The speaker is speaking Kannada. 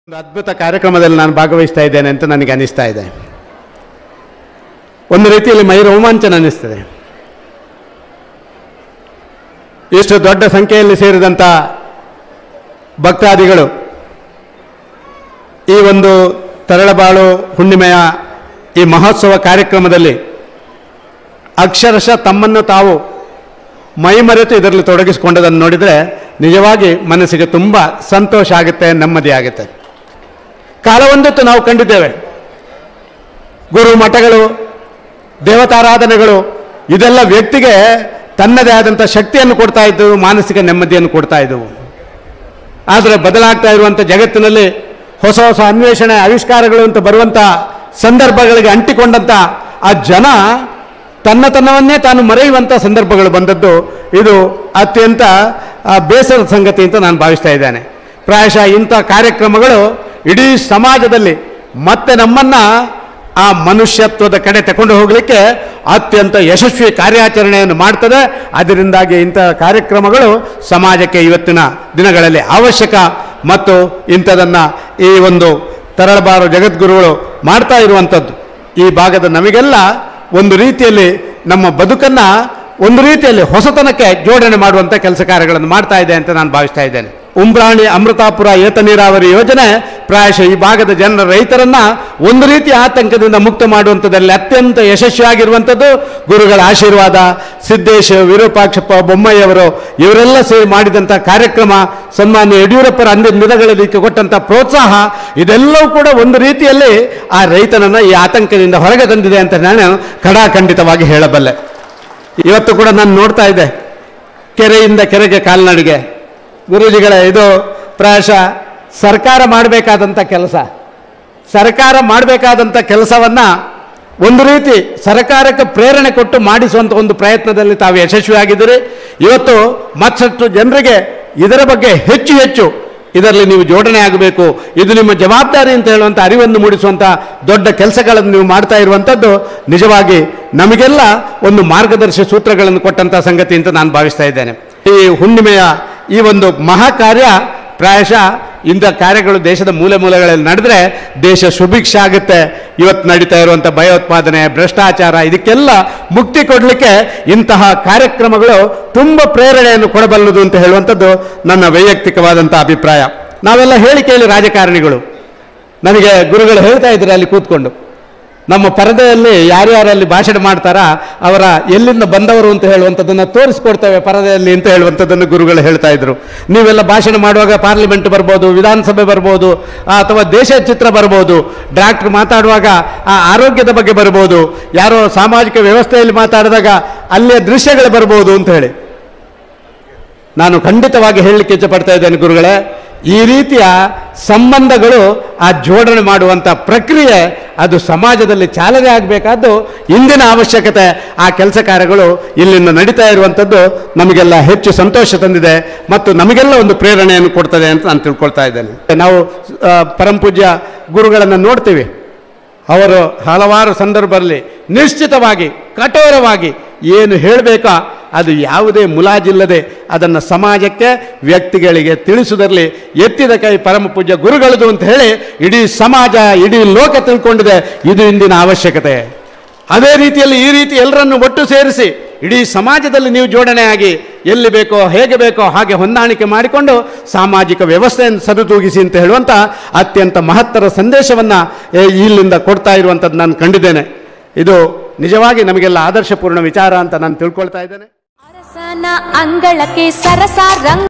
ಒಂದು ಅದ್ಭುತ ಕಾರ್ಯಕ್ರಮದಲ್ಲಿ ನಾನು ಭಾಗವಹಿಸ್ತಾ ಇದ್ದೇನೆ ಅಂತ ನನಗೆ ಅನಿಸ್ತಾ ಇದೆ ಒಂದು ರೀತಿಯಲ್ಲಿ ಮೈ ರೋಮಾಂಚನ ಅನ್ನಿಸ್ತದೆ ಇಷ್ಟು ದೊಡ್ಡ ಸಂಖ್ಯೆಯಲ್ಲಿ ಸೇರಿದಂಥ ಭಕ್ತಾದಿಗಳು ಈ ಒಂದು ತರಳಬಾಳು ಹುಣ್ಣಿಮೆಯ ಈ ಮಹೋತ್ಸವ ಕಾರ್ಯಕ್ರಮದಲ್ಲಿ ಅಕ್ಷರಶಃ ತಮ್ಮನ್ನು ತಾವು ಮೈಮರೆತು ಇದರಲ್ಲಿ ತೊಡಗಿಸಿಕೊಂಡದನ್ನು ನೋಡಿದರೆ ನಿಜವಾಗಿ ಮನಸ್ಸಿಗೆ ತುಂಬ ಸಂತೋಷ ಆಗುತ್ತೆ ನೆಮ್ಮದಿ ಆಗುತ್ತೆ ಕಾಲವೊಂದಿತ್ತು ನಾವು ಕಂಡಿದ್ದೇವೆ ಗುರು ಮಠಗಳು ದೇವತಾರಾಧನೆಗಳು ಇದೆಲ್ಲ ವ್ಯಕ್ತಿಗೆ ತನ್ನದೇ ಆದಂಥ ಶಕ್ತಿಯನ್ನು ಕೊಡ್ತಾ ಇದ್ದವು ಮಾನಸಿಕ ನೆಮ್ಮದಿಯನ್ನು ಕೊಡ್ತಾ ಇದ್ದವು ಆದರೆ ಬದಲಾಗ್ತಾ ಇರುವಂಥ ಜಗತ್ತಿನಲ್ಲಿ ಹೊಸ ಹೊಸ ಅನ್ವೇಷಣೆ ಆವಿಷ್ಕಾರಗಳು ಅಂತ ಬರುವಂಥ ಸಂದರ್ಭಗಳಿಗೆ ಅಂಟಿಕೊಂಡಂಥ ಆ ಜನ ತನ್ನ ತನ್ನವನ್ನೇ ತಾನು ಮರೆಯುವಂಥ ಸಂದರ್ಭಗಳು ಬಂದದ್ದು ಇದು ಅತ್ಯಂತ ಆ, ಬೇಸರದ ಸಂಗತಿ ಅಂತ ನಾನು ಭಾವಿಸ್ತಾ ಇದ್ದೇನೆ ಪ್ರಾಯಶಃ ಇಂಥ ಕಾರ್ಯಕ್ರಮಗಳು ಇಡೀ ಸಮಾಜದಲ್ಲಿ ಮತ್ತೆ ನಮ್ಮನ್ನ ಆ ಮನುಷ್ಯತ್ವದ ಕಡೆ ತಗೊಂಡು ಹೋಗಲಿಕ್ಕೆ ಅತ್ಯಂತ ಯಶಸ್ವಿ ಕಾರ್ಯಾಚರಣೆಯನ್ನು ಮಾಡ್ತದೆ ಅದರಿಂದಾಗಿ ಇಂಥ ಕಾರ್ಯಕ್ರಮಗಳು ಸಮಾಜಕ್ಕೆ ಇವತ್ತಿನ ದಿನಗಳಲ್ಲಿ ಅವಶ್ಯಕ ಮತ್ತು ಇಂಥದನ್ನು ಈ ಒಂದು ತರಳಬಾರು ಜಗದ್ಗುರುಗಳು ಮಾಡ್ತಾ ಇರುವಂಥದ್ದು ಈ ಭಾಗದ ನಮಗೆಲ್ಲ ಒಂದು ರೀತಿಯಲ್ಲಿ ನಮ್ಮ ಬದುಕನ್ನು ಒಂದು ರೀತಿಯಲ್ಲಿ ಹೊಸತನಕ್ಕೆ ಜೋಡಣೆ ಮಾಡುವಂಥ ಕೆಲಸ ಕಾರ್ಯಗಳನ್ನು ಮಾಡ್ತಾ ಇದೆ ಅಂತ ನಾನು ಭಾವಿಸ್ತಾ ಇದ್ದೇನೆ ಉಂಬ್ರಾಣಿ ಅಮೃತಾಪುರ ಏತ ನೀರಾವರಿ ಯೋಜನೆ ಪ್ರಾಯಶಃ ಈ ಭಾಗದ ಜನರ ರೈತರನ್ನ ಒಂದು ರೀತಿಯ ಆತಂಕದಿಂದ ಮುಕ್ತ ಮಾಡುವಂಥದ್ದಲ್ಲಿ ಅತ್ಯಂತ ಯಶಸ್ವಿಯಾಗಿರುವಂಥದ್ದು ಗುರುಗಳ ಆಶೀರ್ವಾದ ಸಿದ್ದೇಶ ವಿರೂಪಾಕ್ಷಪ್ಪ ಬೊಮ್ಮಯ್ಯವರು ಇವರೆಲ್ಲ ಸೇರಿ ಮಾಡಿದಂಥ ಕಾರ್ಯಕ್ರಮ ಸನ್ಮಾನ್ಯ ಯಡಿಯೂರಪ್ಪರ ಅಂದಿನ ದಿನಗಳಲ್ಲಿ ಇದಕ್ಕೆ ಕೊಟ್ಟಂಥ ಪ್ರೋತ್ಸಾಹ ಇದೆಲ್ಲವೂ ಕೂಡ ಒಂದು ರೀತಿಯಲ್ಲಿ ಆ ರೈತನನ್ನ ಈ ಆತಂಕದಿಂದ ಹೊರಗೆ ತಂದಿದೆ ಅಂತ ನಾನು ಖಡಾಖಂಡಿತವಾಗಿ ಹೇಳಬಲ್ಲೆ ಇವತ್ತು ಕೂಡ ನಾನು ನೋಡ್ತಾ ಇದ್ದೆ ಕೆರೆಯಿಂದ ಕೆರೆಗೆ ಕಾಲ್ನಡಿಗೆ ಗುರೂಜಿಗಳ ಇದು ಪ್ರಾಯಶಃ ಸರ್ಕಾರ ಮಾಡಬೇಕಾದಂಥ ಕೆಲಸ ಸರ್ಕಾರ ಮಾಡಬೇಕಾದಂಥ ಕೆಲಸವನ್ನು ಒಂದು ರೀತಿ ಸರ್ಕಾರಕ್ಕೆ ಪ್ರೇರಣೆ ಕೊಟ್ಟು ಮಾಡಿಸುವಂಥ ಒಂದು ಪ್ರಯತ್ನದಲ್ಲಿ ತಾವು ಯಶಸ್ವಿಯಾಗಿದ್ದೀರಿ ಇವತ್ತು ಮತ್ತಷ್ಟು ಜನರಿಗೆ ಇದರ ಬಗ್ಗೆ ಹೆಚ್ಚು ಹೆಚ್ಚು ಇದರಲ್ಲಿ ನೀವು ಜೋಡಣೆ ಆಗಬೇಕು ಇದು ನಿಮ್ಮ ಜವಾಬ್ದಾರಿ ಅಂತ ಹೇಳುವಂಥ ಅರಿವನ್ನು ಮೂಡಿಸುವಂಥ ದೊಡ್ಡ ಕೆಲಸಗಳನ್ನು ನೀವು ಮಾಡ್ತಾ ಇರುವಂಥದ್ದು ನಿಜವಾಗಿ ನಮಗೆಲ್ಲ ಒಂದು ಮಾರ್ಗದರ್ಶಿ ಸೂತ್ರಗಳನ್ನು ಕೊಟ್ಟಂಥ ಸಂಗತಿ ಅಂತ ನಾನು ಭಾವಿಸ್ತಾ ಇದ್ದೇನೆ ಈ ಹುಣ್ಣಿಮೆಯ ಈ ಒಂದು ಮಹಾ ಕಾರ್ಯ ಪ್ರಾಯಶಃ ಇಂಥ ಕಾರ್ಯಗಳು ದೇಶದ ಮೂಲೆ ಮೂಲೆಗಳಲ್ಲಿ ನಡೆದ್ರೆ ದೇಶ ಸುಭಿಕ್ಷ ಆಗುತ್ತೆ ಇವತ್ತು ನಡೀತಾ ಇರುವಂಥ ಭಯೋತ್ಪಾದನೆ ಭ್ರಷ್ಟಾಚಾರ ಇದಕ್ಕೆಲ್ಲ ಮುಕ್ತಿ ಕೊಡಲಿಕ್ಕೆ ಇಂತಹ ಕಾರ್ಯಕ್ರಮಗಳು ತುಂಬ ಪ್ರೇರಣೆಯನ್ನು ಕೊಡಬಲ್ಲದು ಅಂತ ಹೇಳುವಂಥದ್ದು ನನ್ನ ವೈಯಕ್ತಿಕವಾದಂಥ ಅಭಿಪ್ರಾಯ ನಾವೆಲ್ಲ ಹೇಳಿ ಕೇಳಿ ರಾಜಕಾರಣಿಗಳು ನನಗೆ ಗುರುಗಳು ಹೇಳ್ತಾ ಇದ್ರು ಅಲ್ಲಿ ಕೂತ್ಕೊಂಡು ನಮ್ಮ ಪರದೆಯಲ್ಲಿ ಯಾರ್ಯಾರಲ್ಲಿ ಭಾಷಣ ಮಾಡ್ತಾರ ಅವರ ಎಲ್ಲಿಂದ ಬಂದವರು ಅಂತ ಹೇಳುವಂಥದ್ದನ್ನು ತೋರಿಸ್ಕೊಡ್ತೇವೆ ಪರದೆಯಲ್ಲಿ ಅಂತ ಹೇಳುವಂಥದ್ದನ್ನು ಗುರುಗಳು ಹೇಳ್ತಾ ಇದ್ರು ನೀವೆಲ್ಲ ಭಾಷಣ ಮಾಡುವಾಗ ಪಾರ್ಲಿಮೆಂಟ್ ಬರ್ಬೋದು ವಿಧಾನಸಭೆ ಬರ್ಬೋದು ಆ, ಅಥವಾ ದೇಶ ಚಿತ್ರ ಬರ್ಬೋದು ಡಾಕ್ಟರ್ ಮಾತಾಡುವಾಗ ಆ ಆರೋಗ್ಯದ ಬಗ್ಗೆ ಬರ್ಬೋದು ಯಾರೋ ಸಾಮಾಜಿಕ ವ್ಯವಸ್ಥೆಯಲ್ಲಿ ಮಾತಾಡಿದಾಗ ಅಲ್ಲಿಯ ದೃಶ್ಯಗಳು ಬರ್ಬೋದು ಅಂತ ಹೇಳಿ ನಾನು ಖಂಡಿತವಾಗಿ ಹೇಳಲಿಕ್ಕೆ ಇಚ್ಛಪಡ್ತಾ ಇದ್ದೇನೆ ಗುರುಗಳೇ ಈ ರೀತಿಯ ಸಂಬಂಧಗಳು ಆ ಜೋಡಣೆ ಮಾಡುವಂಥ ಪ್ರಕ್ರಿಯೆ ಅದು ಸಮಾಜದಲ್ಲಿ ಚಾಲನೆ ಆಗಬೇಕಾದ್ದು ಇಂದಿನ ಅವಶ್ಯಕತೆ ಆ ಕೆಲಸ ಕಾರ್ಯಗಳು ಇಲ್ಲಿಂದ ನಡೀತಾ ಇರುವಂಥದ್ದು ನಮಗೆಲ್ಲ ಹೆಚ್ಚು ಸಂತೋಷ ತಂದಿದೆ ಮತ್ತು ನಮಗೆಲ್ಲ ಒಂದು ಪ್ರೇರಣೆಯನ್ನು ಕೊಡ್ತದೆ ಅಂತ ನಾನು ತಿಳ್ಕೊಳ್ತಾ ಇದ್ದೇನೆ ನಾವು ಆ, ಪರಮಪೂಜ್ಯ ಗುರುಗಳನ್ನು ನೋಡ್ತೀವಿ ಅವರು ಹಲವಾರು ಸಂದರ್ಭದಲ್ಲಿ ನಿಶ್ಚಿತವಾಗಿ ಕಠೋರವಾಗಿ ಏನು ಹೇಳಬೇಕೋ ಅದು ಯಾವುದೇ ಮುಲಾಜಿಲ್ಲದೆ ಅದನ್ನು ಸಮಾಜಕ್ಕೆ ವ್ಯಕ್ತಿಗಳಿಗೆ ತಿಳಿಸುವುದರಲ್ಲಿ ಎತ್ತಿದ ಕೈ ಪರಮ ಪೂಜ್ಯ ಗುರುಗಳದು ಅಂತ ಹೇಳಿ ಇಡೀ ಸಮಾಜ ಇಡೀ ಲೋಕ ತಿಳ್ಕೊಂಡಿದೆ ಇದು ಇಂದಿನ ಅವಶ್ಯಕತೆ ಅದೇ ರೀತಿಯಲ್ಲಿ ಈ ರೀತಿ ಎಲ್ಲರನ್ನು ಒಟ್ಟು ಸೇರಿಸಿ ಇಡೀ ಸಮಾಜದಲ್ಲಿ ನೀವು ಜೋಡಣೆಯಾಗಿ ಎಲ್ಲಿ ಬೇಕೋ ಹೇಗೆ ಬೇಕೋ ಹಾಗೆ ಹೊಂದಾಣಿಕೆ ಮಾಡಿಕೊಂಡು ಸಾಮಾಜಿಕ ವ್ಯವಸ್ಥೆಯನ್ನು ಸದುತೂಗಿಸಿ ಅಂತ ಹೇಳುವಂಥ ಅತ್ಯಂತ ಮಹತ್ತರ ಸಂದೇಶವನ್ನು ಇಲ್ಲಿಂದ ಕೊಡ್ತಾ ಇರುವಂಥದ್ದು ನಾನು ಕಂಡಿದ್ದೇನೆ ಇದು ನಿಜವಾಗಿ ನಮಗೆಲ್ಲ ಆದರ್ಶಪೂರ್ಣ ವಿಚಾರ ಅಂತ ನಾನು ತಿಳ್ಕೊಳ್ತಾ ಇದ್ದೇನೆ ಅರಸನ ಅಂಗಳಕ್ಕೆ ಸರಸ ರಂಗ